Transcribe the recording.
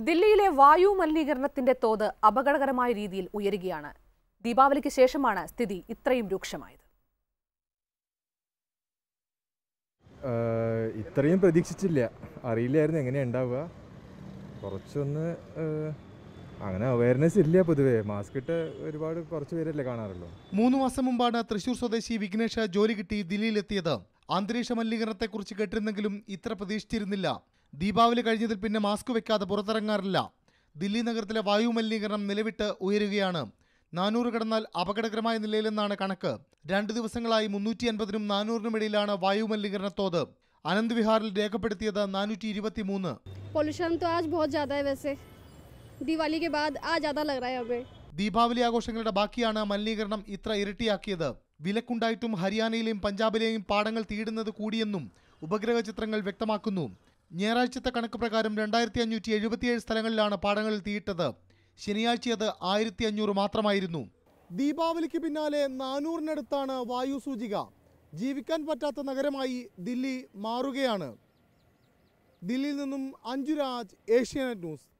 ദില്ലിയിലെ വായു മലിനീകരണത്തിന്റെ തോത് അപകടകരമായ രീതിയിൽ ഉയരുകയാണ് ദീപാവലിക്ക് ശേഷമാണ് സ്ഥിതി ഇത്രയും രൂക്ഷമായത് ആഹ് ഇത്രയും പ്രതീക്ഷിച്ചില്ല അറിയില്ലായിരുന്നു എങ്ങനെയാ ഉണ്ടാവുക കുറച്ചൊന്ന് ആഹ് അങ്ങനെ അവയർനെസ് ഇല്ല പൊതുവേ മാസ്ക് ഇട്ട് ഒരുപാട് കുറച്ച് പേരല്ലേ കാണാറുള്ളൂ മൂന്ന് മാസം മുമ്പാണ് തൃശൂർ സ്വദേശി വിഘ്നേഷ് ജോലി കിട്ടി ദില്ലിയിലെത്തിയത് അന്തരീക്ഷ മലിനീകരണത്തെക്കുറിച്ച് കേട്ടിരുന്നെങ്കിലും ഇത്ര പ്രതീക്ഷിച്ചിരുന്നില്ല ദീപാവലി കഴിഞ്ഞതിൽ പിന്നെ മാസ്ക് വെക്കാതെ പുറത്തിറങ്ങാറില്ല ദില്ലി നഗരത്തിലെ വായു മലിനീകരണം നിലവിട്ട് ഉയരുകയാണ് നാനൂറ് കടന്നാൽ അപകടകരമായ നിലയിലെന്നാണ് കണക്ക് രണ്ട് ദിവസങ്ങളായി മുന്നൂറ്റി അൻപതിനും നാനൂറിനും ഇടയിലാണ് വായു മലിനീകരണ തോത് അനന്ത് വിഹാറിൽ രേഖപ്പെടുത്തിയത് നാനൂറ്റി ഇരുപത്തി മൂന്ന് पोल्यूशन तो आज बहुत ज़्यादा है वैसे दिवाली के बाद आज ज़्यादा लग रहा है हमें ദീപാവലി ആഘോഷങ്ങളുടെ ബാക്കിയാണ് മലിനീകരണം ഇത്ര ഇരട്ടിയാക്കിയത് വിലക്കുണ്ടായിട്ടും ഹരിയാനയിലെയും പഞ്ചാബിലെയും പാടങ്ങൾ തീടുന്നത് കൂടിയെന്നും ഉപഗ്രഹ ചിത്രങ്ങൾ വ്യക്തമാക്കുന്നു ഞായറാഴ്ചത്തെ കണക്ക് പ്രകാരം രണ്ടായിരത്തി അഞ്ഞൂറ്റി എഴുപത്തിയേഴ് സ്ഥലങ്ങളിലാണ് പാടങ്ങളിൽ തീയിട്ടത് ശനിയാഴ്ച അത് ആയിരത്തി അഞ്ഞൂറ് മാത്രമായിരുന്നു ദീപാവലിക്ക് പിന്നാലെ നാനൂറിനടുത്താണ് വായു സൂചിക ജീവിക്കാൻ പറ്റാത്ത നഗരമായി ദില്ലി മാറുകയാണ് ദില്ലിയിൽ നിന്നും അഞ്ജുരാജ് ഏഷ്യാനെറ്റ് ന്യൂസ്